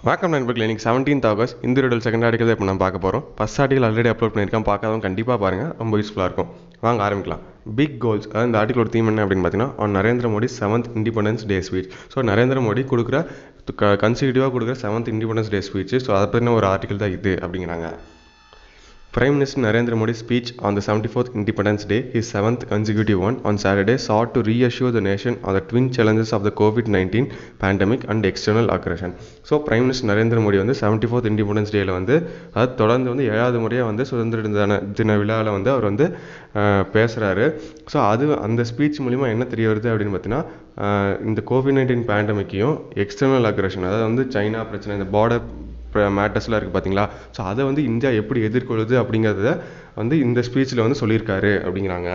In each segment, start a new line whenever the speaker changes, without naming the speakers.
வணக்கம் நண்பர்களே இன்றைக்கி செவன்டீன்த் ஆகஸ்ட் இந்த ரிடல் செகண்ட் ஆர்டிக்கல் இப்போ நம்ம பார்க்க போகிறோம் ஃபஸ்ட் ஆர்டிக்கல் ஆல்ரெடி அப்லோட் பண்ணியிருக்கேன் பார்க்காதவங்க கண்டிப்பாக பாருங்கள் ரொம்ப யூஸ்ஃபுல்லாக இருக்கும் வாங்க ஆரம்பிக்கலாம் பிக் கோல்ஸ் அதாவது இந்த ஆர்டிக்கலோட தீம் என்ன அப்படின்னு பார்த்தீங்கன்னா on Narendra Modi seventh independence day speech so Narendra Modi கொடுக்குற கன்சிக்யூட்டிவாக கொடுக்குற seventh independence day speech so அதை பற்றின ஒரு ஆர்டிக்கல் தான் இது அப்படிங்கிறாங்க Prime Minister Narendra Modi's speech on the 74th Independence Day, his seventh consecutive one, on Saturday sought to reassure the nation on the twin challenges of the COVID-19 pandemic and external aggression. So prime minister Narendra Modi வந்து seventy fourth independence டேயில் வந்து அது தொடர்ந்து வந்து ஏழாவது முறையாக வந்து சுதந்திர தின தின விழாவில் வந்து அவர் வந்து பேசுகிறாரு ஸோ அது அந்த ஸ்பீச் மூலிமா என்ன தெரிய வருது அப்படின்னு பார்த்தீங்கன்னா இந்த கோவிட் நைன்டீன் பேண்டமிக்கையும் எக்ஸ்டர்னல் அக்ரஷன் அதாவது வந்து சைனா பிரச்சனை இந்த பார்டர் மேட்டர்ஸ்லாம் இருக்குது பார்த்தீங்களா ஸோ அதை வந்து இந்தியா எப்படி எதிர்கொள்ளுது அப்படிங்கிறத வந்து இந்த ஸ்பீச்சில் வந்து சொல்லியிருக்காரு அப்படிங்கிறாங்க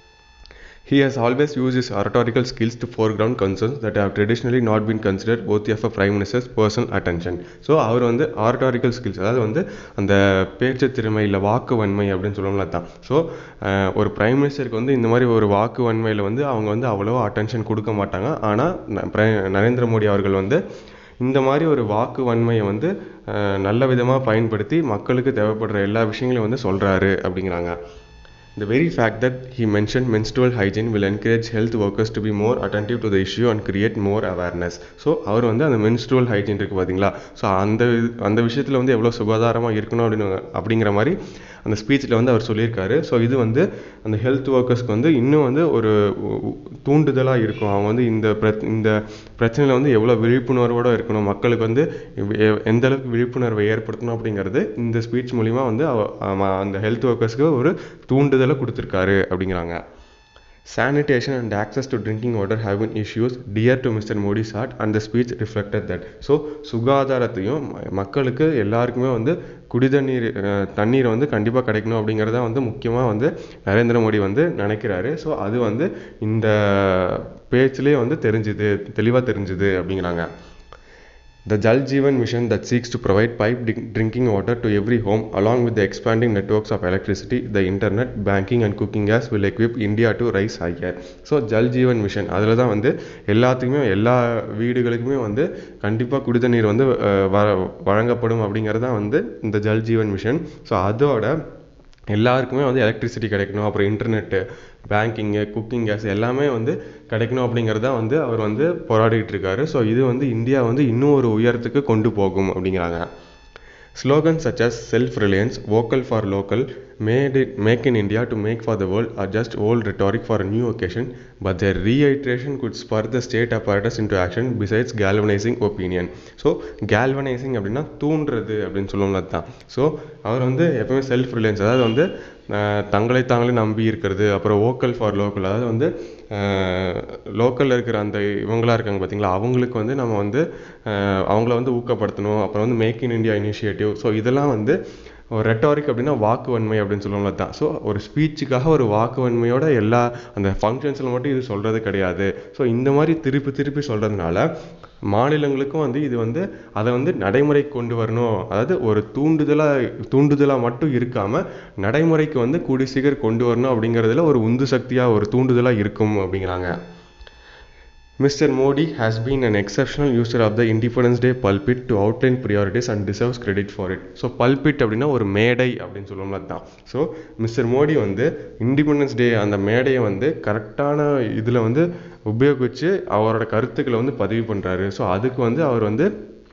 He has always used his oratorical skills to foreground concerns that have traditionally not been considered worthy of a prime minister's personal attention. So அவர் வந்து oratorical skills அதாவது வந்து அந்த பேச்சு திறமை இல்லை வாக்கு வன்மை அப்படின்னு சொல்லுவோம்ல தான் ஸோ ஒரு பிரைம் மினிஸ்டருக்கு வந்து இந்த மாதிரி ஒரு வாக்கு வன்மையில் வந்து அவங்க வந்து அவ்வளோ அட்டென்ஷன் கொடுக்க மாட்டாங்க ஆனால் நரேந்திர மோடி அவர்கள் வந்து இந்த மாதிரி ஒரு வாக்கு வன்மையை வந்து நல்ல விதமாக பயன்படுத்தி மக்களுக்கு தேவைப்படுற எல்லா விஷயங்களையும் வந்து சொல்கிறாரு அப்படிங்கிறாங்க The very fact that he mentioned menstrual hygiene will encourage health workers to be more attentive to the issue and create more awareness. So அவர் வந்து அந்த menstrual hygiene இருக்குது பார்த்தீங்களா ஸோ அந்த அந்த விஷயத்தில் வந்து எவ்வளோ சுகாதாரமாக இருக்கணும் அப்படின்னு அப்படிங்கிற மாதிரி அந்த ஸ்பீச்சில் வந்து அவர் சொல்லியிருக்காரு ஸோ இது வந்து அந்த ஹெல்த் ஒர்க்கர்ஸ்க்கு வந்து இன்னும் வந்து ஒரு தூண்டுதலாக இருக்கும் அவங்க வந்து இந்த பிர இந்த பிரச்சனையில் வந்து எவ்வளோ விழிப்புணர்வோடு இருக்கணும் மக்களுக்கு வந்து எந்த அளவுக்கு விழிப்புணர்வை ஏற்படுத்தணும் அப்படிங்கிறது இந்த ஸ்பீச் மூலிமா வந்து அந்த ஹெல்த் ஒர்க்கர்ஸ்க்கு ஒரு தூண்டுதலை கொடுத்துருக்காரு அப்படிங்கிறாங்க Sanitation and access to drinking water have been issues dear to Mr. Modi's heart and the speech reflected that. So சுகாதாரத்தையும் மக்களுக்கு எல்லாருக்குமே வந்து குடி தண்ணீர் தண்ணீர் வந்து கண்டிப்பாக கிடைக்கணும் அப்படிங்கிறத வந்து முக்கியமாக வந்து நரேந்திர மோடி வந்து நினைக்கிறாரு ஸோ அது வந்து இந்த பேச்சிலே வந்து தெரிஞ்சுது தெளிவாக தெரிஞ்சுது அப்படிங்கிறாங்க The Jal Jeevan mission that seeks to provide pipe drinking water to every home along with the expanding networks of electricity, the internet, banking and cooking gas will equip India to rise higher. So Jal Jeevan mission அதில் தான் வந்து எல்லாத்துக்குமே எல்லா வீடுகளுக்குமே வந்து கண்டிப்பாக குடிதண்ணீர் வந்து வ வழங்கப்படும் அப்படிங்கிறது தான் வந்து இந்த ஜல் ஜீவன் மிஷன் ஸோ அதோட எல்லாருக்குமே வந்து எலக்ட்ரிசிட்டி கிடைக்கணும் அப்புறம் இன்டர்நெட்டு பேங்கிங்கு குக்கிங் கேஸ் எல்லாமே வந்து கிடைக்கணும் அப்படிங்கிறத வந்து அவர் வந்து போராடிட்டு இருக்காரு ஸோ இது வந்து இந்தியா வந்து இன்னும் ஒரு உயரத்துக்கு கொண்டு போகும் அப்படிங்கிறாங்க Slogans such as self-reliance, vocal for local, made it, make in India to make for the world are just old rhetoric for a new occasion, but their reiteration could spur the state apparatus into action besides galvanizing opinion. So galvanizing அப்படின்னா தூண்டுறது அப்படின்னு சொல்லுவோம்ல தான் so அவர் வந்து எப்பவுமே self Reliance அதாவது வந்து தங்களை தாங்களே நம்பி இருக்கிறது அப்புறம் ஓக்கல் ஃபார் லோக்கல் அதாவது வந்து லோக்கலில் இருக்கிற அந்த இவங்களாக இருக்காங்க பார்த்தீங்களா அவங்களுக்கு வந்து நம்ம வந்து அவங்கள வந்து ஊக்கப்படுத்தணும் அப்புறம் வந்து make in India initiative so இதெல்லாம் வந்து ஒரு ரெட்டாரிக் அப்படின்னா வாக்கு வன்மை அப்படின்னு சொல்லுவோம்ல தான் ஸோ ஒரு ஸ்பீச்சுக்காக ஒரு வாக்கு வன்மையோட எல்லா அந்த ஃபங்க்ஷன்ஸில் மட்டும் இது சொல்கிறது கிடையாது ஸோ இந்த மாதிரி திருப்பி திருப்பி சொல்கிறதுனால மாநிலங்களுக்கும் வந்து இது வந்து அதை வந்து நடைமுறைக்கு கொண்டு வரணும் அதாவது ஒரு தூண்டுதலாக தூண்டுதலாக மட்டும் இருக்காமல் நடைமுறைக்கு வந்து கூடி சீக்கிரம் கொண்டு வரணும் அப்படிங்கிறதுல ஒரு உந்து சக்தியாக ஒரு தூண்டுதலாக இருக்கும் அப்படிங்கிறாங்க Mr. Modi has been an exceptional user of the Independence Day pulpit to outline priorities and deserves credit for it. So pulpit அப்படின்னா ஒரு மேடை அப்படின்னு சொல்லுவோம்ல தான் ஸோ மிஸ்டர் மோடி வந்து இண்டிபெண்டன்ஸ் டே அந்த மேடையை வந்து கரெக்டான இதில் வந்து உபயோகித்து அவரோட கருத்துக்களை வந்து பதிவு பண்ணுறாரு ஸோ அதுக்கு வந்து அவர் வந்து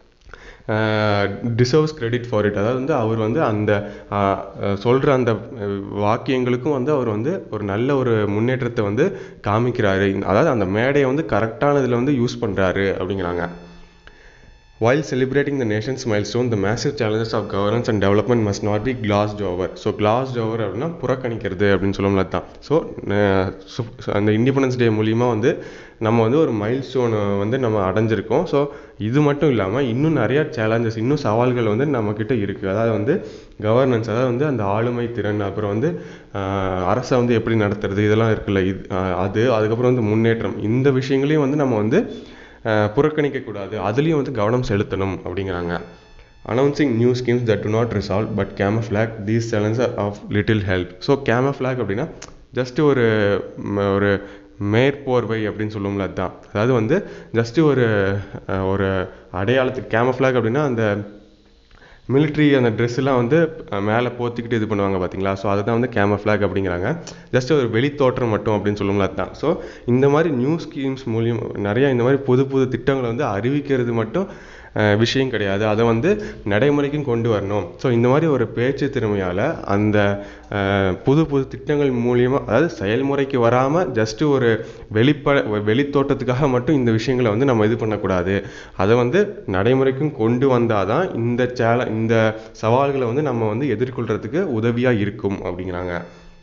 டிசர்வ்ஸ் கிரெடிட் ஃபார் இட் அதாவது வந்து அவர் வந்து அந்த சொல்கிற அந்த வாக்கியங்களுக்கும் வந்து அவர் வந்து ஒரு நல்ல ஒரு முன்னேற்றத்தை வந்து காமிக்கிறாரு அதாவது அந்த மேடையை வந்து கரெக்டான இதில் வந்து யூஸ் பண்ணுறாரு அப்படிங்கிறாங்க While celebrating the nation's milestone, the massive challenges of governance and development must not be glossed over. So glossed over அப்படின்னா புறக்கணிக்கிறது அப்படின்னு சொல்லுவோம்ல தான் ஸோ அந்த இண்டிபெண்டன்ஸ் டே மூலிமா வந்து நம்ம வந்து ஒரு மைல் ஸ்டோனை வந்து நம்ம அடைஞ்சிருக்கோம் ஸோ இது மட்டும் இல்லாமல் இன்னும் நிறையா சேலஞ்சஸ் இன்னும் சவால்கள் வந்து நம்மக்கிட்ட இருக்குது அதாவது வந்து கவர்னன்ஸ் அதாவது வந்து அந்த ஆளுமை திறன் அப்புறம் வந்து அரசை வந்து எப்படி நடத்துறது இதெல்லாம் இருக்குல்ல இது அது அதுக்கப்புறம் வந்து முன்னேற்றம் இந்த விஷயங்களையும் வந்து நம்ம வந்து புறக்கணிக்கக்கூடாது அதுலேயும் வந்து கவனம் செலுத்தணும் அப்படிங்கிறாங்க announcing new schemes that do not resolve but camouflage these challenges of little help so camouflage அப்படின்னா ஜஸ்ட் ஒரு ஒரு மேற்போர்வை அப்படின்னு சொல்லுவோம்ல அதுதான் அதாவது வந்து ஜஸ்ட்டு ஒரு அஹ், ஒரு அடையாளத்துக்கு கேமஃப்ளாக் அப்படின்னா அந்த மிலிட்ரி அந்த ட்ரெஸ்ஸெல்லாம் வந்து மேலே போத்திக்கிட்டு இது பண்ணுவாங்க பார்த்தீங்களா ஸோ அதுதான் வந்து கேமஃப்ளாக் அப்படிங்கிறாங்க ஜஸ்ட் ஒரு வெளித்தோற்றம் மட்டும் அப்படின்னு சொல்லுவோம்ல அதுதான் ஸோ இந்த மாதிரி நியூ ஸ்கீம்ஸ் மூலியம் நிறையா இந்த மாதிரி புது புது திட்டங்களை வந்து அறிவிக்கிறது மட்டும் அஹ், விஷயம் கிடையாது அதை வந்து நடைமுறைக்கும் கொண்டு வரணும் ஸோ இந்த மாதிரி ஒரு பேச்சு திறமையால் அந்த அஹ், புது புது திட்டங்கள் மூலியமாக அதாவது செயல்முறைக்கு வராமல் ஜஸ்ட்டு ஒரு வெளிப்ப வெளித்தோட்டத்துக்காக மட்டும் இந்த விஷயங்களை வந்து நம்ம இது பண்ணக்கூடாது அதை வந்து நடைமுறைக்கும் கொண்டு வந்தால் தான் இந்த சேல இந்த சவால்களை வந்து நம்ம வந்து எதிர்கொள்கிறதுக்கு உதவியாக இருக்கும் அப்படிங்கிறாங்க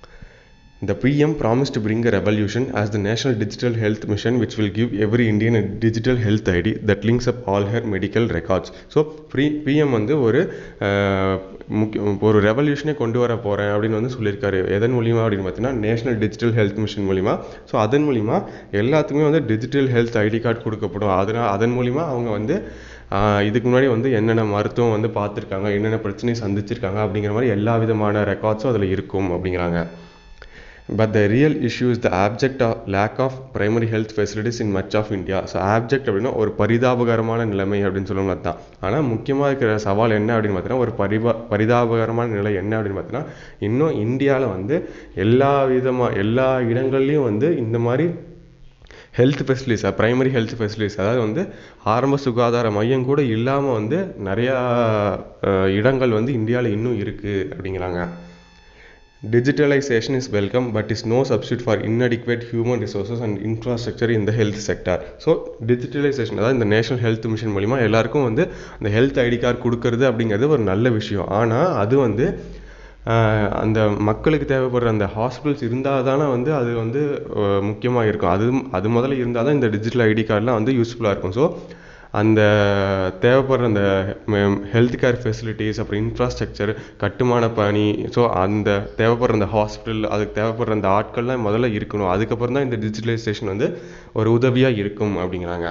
The PM promised to bring a revolution as the National Digital Health Mission, which will give every Indian a digital health ID that links up all her medical records. So ப்ரீ பிஎம் வந்து ஒரு அஹ், முக்கிய ஒரு ரெவல்யூஷனே கொண்டு வர போகிறேன் அப்படின்னு வந்து சொல்லியிருக்காரு எதன் மூலிமா அப்படின்னு பார்த்தீங்கன்னா நேஷனல் டிஜிட்டல் ஹெல்த் மிஷன் மூலிமா ஸோ அதன் மூலிமா எல்லாத்துக்குமே வந்து டிஜிட்டல் ஹெல்த் ஐடி கார்டு கொடுக்கப்படும் அதனால் அதன் மூலிமா அவங்க வந்து ஆஹ் இதுக்கு முன்னாடி வந்து என்னென்ன மருத்துவம் வந்து பார்த்துருக்காங்க என்னென்ன பிரச்சனையை சந்திச்சிருக்காங்க அப்படிங்கிற மாதிரி எல்லா விதமான ரெக்கார்ட்ஸும் அதில் இருக்கும் அப்படிங்கிறாங்க but the real issue is the abject of lack of primary health facilities in much of India so abject அப்படின்னா ஒரு பரிதாபகரமான நிலைமை அப்படின்னு சொல்லுவோம் அதுதான் ஆனால் முக்கியமாக இருக்கிற சவால் என்ன அப்படின்னு பார்த்தீங்கன்னா ஒரு பரிபா பரிதாபகரமான நிலை என்ன அப்படின்னு பார்த்தீங்கன்னா இன்னும் இந்தியாவில் வந்து எல்லா விதமாக எல்லா இடங்கள்லையும் வந்து இந்த மாதிரி health facilities primary health facilities அதாவது வந்து ஆரம்ப சுகாதார மையம் கூட இல்லாமல் வந்து நிறையா அஹ், இடங்கள் வந்து இந்தியாவில் இன்னும் இருக்குது அப்படிங்கிறாங்க Digitalization is welcome but is no substitute for inadequate human resources and infrastructure in the health sector. So digitalization அதாவது இந்த நேஷனல் ஹெல்த் மிஷன் மூலிமா எல்லாருக்கும் வந்து அந்த ஹெல்த் ஐடி கார்டு கொடுக்கறது அப்படிங்கிறது ஒரு நல்ல விஷயம் ஆனால் அது வந்து ஆஹ், அந்த மக்களுக்கு தேவைப்படுற அந்த ஹாஸ்பிட்டல்ஸ் இருந்தால் தானே வந்து அது வந்து முக்கியமாக இருக்கும் அது அது முதல்ல இருந்தால் தான் இந்த டிஜிட்டல் ஐடி கார்டெலாம் வந்து யூஸ்ஃபுல்லாக இருக்கும் ஸோ அந்த தேவைப்படுற அந்த ஹெல்த் கேர் ஃபெசிலிட்டிஸ் அப்புறம் இன்ஃப்ராஸ்ட்ரக்சர் கட்டுமான பணி ஸோ அந்த தேவைப்படுற அந்த ஹாஸ்பிட்டல் அதுக்கு தேவைப்படுற அந்த ஆட்கள்லாம் முதல்ல இருக்கணும் அதுக்கப்புறம் தான் இந்த டிஜிட்டலைசேஷன் வந்து ஒரு உதவியாக இருக்கும் அப்படிங்கிறாங்க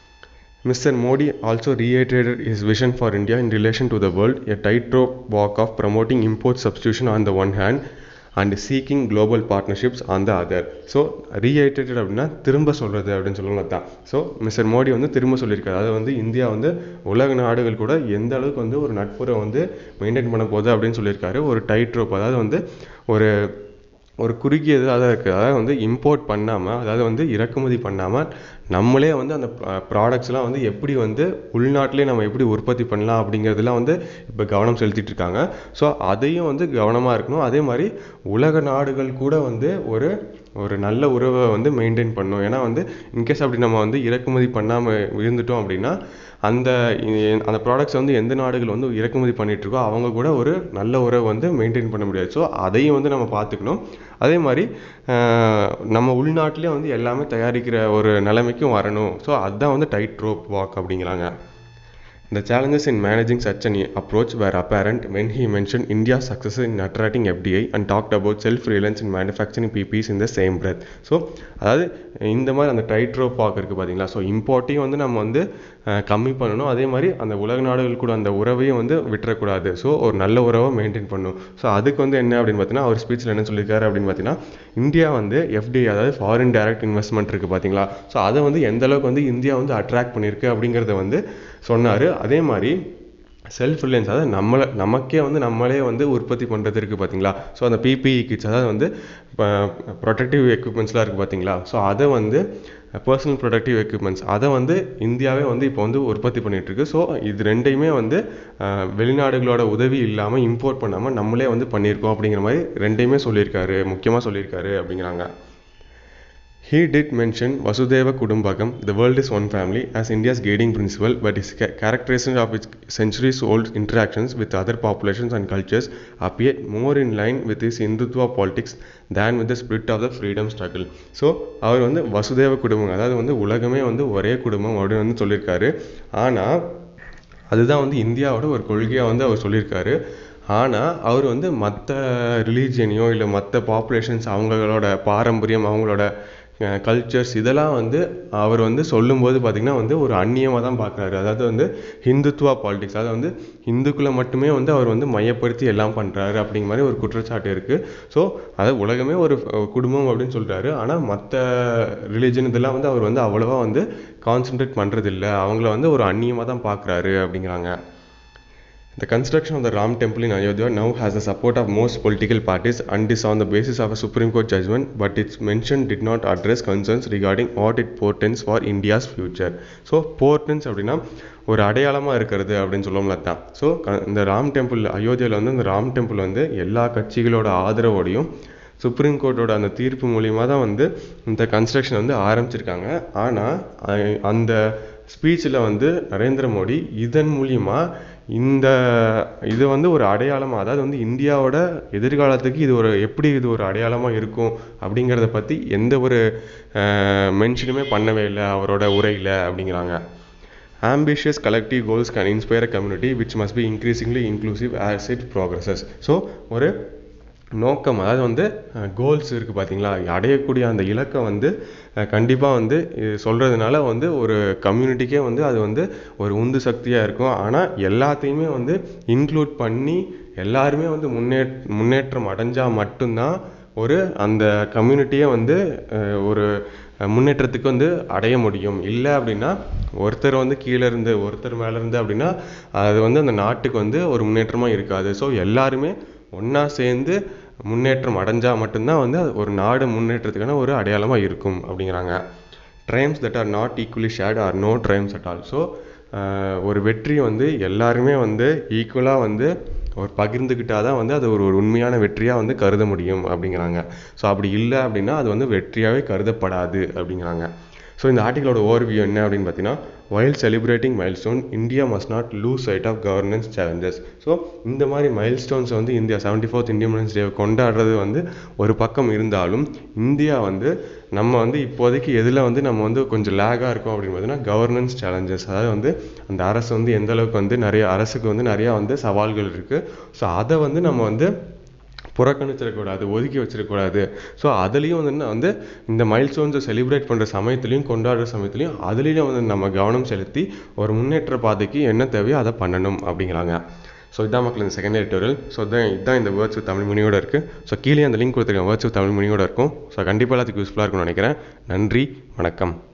Mr. Modi also reiterated his vision for India in relation to the world, a tightrope walk of promoting import substitution on the one hand and seeking global partnerships on the other. So reiterated அப்படின்னா திரும்ப சொல்கிறது அப்படின்னு சொல்லுவாங்க தான் so mister Modi வந்து திரும்ப சொல்லியிருக்காரு அதாவது வந்து இந்தியா வந்து உலக நாடுகள் கூட எந்த அளவுக்கு வந்து ஒரு நட்புறவை வந்து மெயின்டைன் பண்ண போகுது அப்படின்னு சொல்லியிருக்காரு ஒரு டைட் ரோப் அதாவது வந்து ஒரு ஒரு குறுகியது அதாவது இருக்குது அதாவது வந்து இம்போர்ட் பண்ணாமல் அதாவது வந்து இறக்குமதி பண்ணாமல் நம்மளே வந்து அந்த ப்ராடக்ட்ஸ்லாம் வந்து எப்படி வந்து உள்நாட்டிலே நம்ம எப்படி உற்பத்தி பண்ணலாம் அப்படிங்கிறதுலாம் வந்து இப்போ கவனம் செலுத்திட்டு இருக்காங்க ஸோ அதையும் வந்து கவனமாக இருக்கணும் அதே மாதிரி உலக நாடுகள் கூட வந்து ஒரு ஒரு நல்ல உறவை வந்து மெயின்டைன் பண்ணணும் ஏன்னா வந்து இன்கேஸ் அப்படி நம்ம வந்து இறக்குமதி பண்ணாமல் இருந்துட்டோம் அப்படின்னா அந்த இ- அந்த ப்ராடக்ட்ஸ் வந்து எந்த நாடுகள் வந்து இறக்குமதி பண்ணிட்டு இருக்கோ அவங்க கூட ஒரு நல்ல உறவை வந்து மெயின்டைன் பண்ண முடியாது ஸோ அதையும் வந்து நம்ம பார்த்துக்கணும் அதே மாதிரி ஆஹ், நம்ம உள்நாட்டிலே வந்து எல்லாமே தயாரிக்கிற ஒரு நிலைமைக்கும் வரணும் ஸோ அதுதான் வந்து டைட் ரோப் வாக் அப்படிங்கிறாங்க The challenges in managing such an approach were apparent when he mentioned India's success in attracting FDI and talked about self-reliance in manufacturing PPEs in the same breath. So அதாவது இந்த மாதிரி அந்த tight rope walk இருக்குது பார்த்தீங்களா so இம்போர்ட்டையும் வந்து நம்ம வந்து அஹ், கம்மி பண்ணணும் அதே மாதிரி அந்த உலக நாடுகள் கூட அந்த உறவையும் வந்து விட்டுறக்கூடாது ஸோ ஒரு நல்ல உறவை மெயின்டைன் பண்ணணும் ஸோ அதுக்கு வந்து என்ன அப்படின்னு பார்த்தீங்கன்னா அவர் ஸ்பீச்சில் என்ன சொல்லியிருக்காரு அப்படின்னு பார்த்தீங்கன்னா இந்தியா வந்து FDI அதாவது ஃபாரின் டைரக்ட் இன்வெஸ்ட்மெண்ட் இருக்குது பார்த்தீங்களா ஸோ அதை வந்து எந்த அளவுக்கு வந்து இந்தியா வந்து அட்ராக்ட் பண்ணியிருக்கு அப்படிங்கிறத வந்து சொன்னார் அதே மாதிரி செல்ஃப் ரிலையன்ஸ் அதாவது நம்மளை நமக்கே வந்து நம்மளே வந்து உற்பத்தி பண்ணுறது இருக்குது பார்த்தீங்களா ஸோ அந்த பிபிஇ கிட்ஸ் அதாவது வந்து ப்ரொடக்டிவ் எக்யூப்மெண்ட்ஸ்லாம் இருக்குது பார்த்தீங்களா ஸோ அதை வந்து பர்சனல் ப்ரொடக்டிவ் எக்யூப்மெண்ட்ஸ் அதை வந்து இந்தியாவே வந்து இப்போ வந்து உற்பத்தி பண்ணிட்டு இருக்கு ஸோ இது ரெண்டையுமே வந்து அஹ், வெளிநாடுகளோட உதவி இல்லாமல் இம்போர்ட் பண்ணாமல் நம்மளே வந்து பண்ணியிருக்கோம் அப்படிங்கிற மாதிரி ரெண்டையுமே சொல்லியிருக்காரு முக்கியமாக சொல்லியிருக்காரு அப்படிங்கிறாங்க He did mention Vasudeva Kudumbakam, the world is one family, as India's guiding principle, but his ca- characterization of its centuries old interactions with other populations and cultures appear more in line with his Hindutva politics than with the spirit of the freedom struggle. So அவர் வந்து வசுதேவ குடும்பம் அதாவது வந்து உலகமே வந்து ஒரே குடும்பம் அப்படின்னு வந்து சொல்லியிருக்காரு ஆனால் அதுதான் வந்து இந்தியாவோட ஒரு கொள்கையாக வந்து அவர் சொல்லியிருக்காரு ஆனால் அவர் வந்து மற்ற ரிலீஜியனையோ இல்லை மற்ற பாப்புலேஷன்ஸ் அவங்களோட பாரம்பரியம் அவங்களோட கல்ச்சர்ஸ் இதெல்லாம் வந்து அவர் வந்து சொல்லும்போது பார்த்திங்கன்னா வந்து ஒரு அந்நியமாக தான் பார்க்குறாரு அதாவது வந்து ஹிந்துத்துவா பாலிடிக்ஸ் அதாவது வந்து இந்துக்களை மட்டுமே வந்து அவர் வந்து மையப்படுத்தி எல்லாம் பண்ணுறாரு அப்படிங்கிற மாதிரி ஒரு குற்றச்சாட்டு இருக்குது ஸோ அதாவது உலகமே ஒரு அஹ், குடும்பம் அப்படின்னு சொல்கிறாரு ஆனால் மற்ற ரிலீஜன் இதெல்லாம் வந்து அவர் வந்து அவ்வளோவா வந்து கான்சென்ட்ரேட் பண்ணுறதில்ல அவங்கள வந்து ஒரு அந்நியமாக தான் பார்க்குறாரு அப்படிங்கிறாங்க The construction of the Ram temple in Ayodhya now has the support of most political parties and is on the basis of a Supreme Court judgment, but its mention did not address concerns regarding what it portends for India's future. So portends அப்படின்னா ஒரு அடையாளமாக இருக்கிறது அப்படின்னு சொல்லுவோம்ல தான் so இந்த Ram temple அயோத்தியாவில் வந்து இந்த ராம் டெம்பிள் வந்து எல்லா கட்சிகளோட ஆதரவோடையும் சுப்ரீம் கோர்ட்டோட அந்த தீர்ப்பு மூலியமாக தான் வந்து இந்த கன்ஸ்ட்ரக்ஷன் வந்து ஆரம்பிச்சிருக்காங்க ஆனால் அந்த ஸ்பீச்சில் வந்து நரேந்திர மோடி இதன் மூலியமா இந்த இது வந்து ஒரு அடையாளமாக அதாவது வந்து இந்தியாவோட எதிர்காலத்துக்கு இது ஒரு எப்படி இது ஒரு அடையாளமாக இருக்கும் அப்படிங்கிறத பற்றி எந்த ஒரு மென்ஷனுமே பண்ணவே இல்லை அவரோட உரையில் அப்படிங்கிறாங்க ambitious collective goals can inspire a community which must be increasingly inclusive as it progresses so ஒரு நோக்கம் அதாவது வந்து கோல்ஸ் இருக்குது பார்த்தீங்களா அடையக்கூடிய அந்த இலக்கை வந்து கண்டிப்பாக வந்து இது சொல்கிறதுனால வந்து ஒரு கம்யூனிட்டிக்கே வந்து அது வந்து ஒரு உந்து சக்தியாக இருக்கும் ஆனால் எல்லாத்தையுமே வந்து இன்க்ளூட் பண்ணி எல்லாருமே வந்து முன்னே முன்னேற்றம் அடைஞ்சால் மட்டும்தான் ஒரு அந்த கம்யூனிட்டியை வந்து அஹ், ஒரு முன்னேற்றத்துக்கு வந்து அடைய முடியும் இல்லை அப்படின்னா ஒருத்தர் வந்து கீழே இருந்து ஒருத்தர் மேலே இருந்து அப்படின்னா அது வந்து அந்த நாட்டுக்கு வந்து ஒரு முன்னேற்றமாக இருக்காது ஸோ எல்லாருமே ஒன்றா சேர்ந்து முன்னேற்றம் அடைஞ்சால் மட்டும்தான் வந்து அது ஒரு நாடு முன்னேற்றத்துக்கான ஒரு அடையாளமாக இருக்கும் அப்படிங்கிறாங்க triumphs that are not equally shared are no triumphs at all so ஒரு வெற்றி வந்து எல்லாருமே வந்து ஈக்குவலாக வந்து ஒரு பகிர்ந்துக்கிட்டால் தான் வந்து அது ஒரு ஒரு உண்மையான வெற்றியாக வந்து கருத முடியும் அப்படிங்கிறாங்க ஸோ அப்படி இல்லை அப்படின்னா அது வந்து வெற்றியாகவே கருதப்படாது அப்படிங்கிறாங்க ஸோ இந்த ஆர்டிகளோட ஓவர்வியூ என்ன அப்படின்னு பார்த்தீங்கன்னா while celebrating milestone India must not lose sight of governance challenges so இந்த மாதிரி மைல்ஸ்டோன்ஸ் வந்து India seventy fourth independence day கொண்டாடுறது வந்து ஒரு பக்கம் இருந்தாலும் இந்தியா வந்து நம்ம வந்து இப்போதைக்கு எதில் வந்து நம்ம வந்து கொஞ்சம் லேகாக இருக்கோம் அப்படின்னு பார்த்தீங்கன்னா கவர்னன்ஸ் சேலஞ்சஸ் அதாவது வந்து அந்த அரசு வந்து எந்த அளவுக்கு வந்து நிறைய அரசுக்கு வந்து நிறையா வந்து சவால்கள் இருக்குது ஸோ அதை வந்து நம்ம வந்து புறக்கணிச்சிடக்கூடாது ஒதுக்கி வச்சிடக்கூடாது ஸோ அதுலேயும் வந்து என்ன வந்து இந்த மைல்ஸ்டோன்ஸை செலிப்ரேட் பண்ணுற சமயத்துலையும் கொண்டாடுற சமயத்துலையும் அதுலேயும் வந்து நம்ம கவனம் செலுத்தி ஒரு முன்னேற்ற பாதைக்கு என்ன தேவையோ அதை பண்ணணும் அப்படிங்கிறாங்க ஸோ இதான் மக்கள் இந்த செகண்ட் எடிட்டோரியல் ஸோ இதான் இதுதான் இந்த வேர்ட்ஸ் தமிழ் மொழியோட இருக்குது ஸோ கீழே அந்த லிங்க் கொடுத்துருக்கேன் வேர்ட்ஸ் தமிழ் மொழியோட இருக்கும் ஸோ கண்டிப்பாக எல்லாத்துக்கும் யூஸ்ஃபுல்லாக இருக்கும்னு நினைக்கிறேன் நன்றி வணக்கம்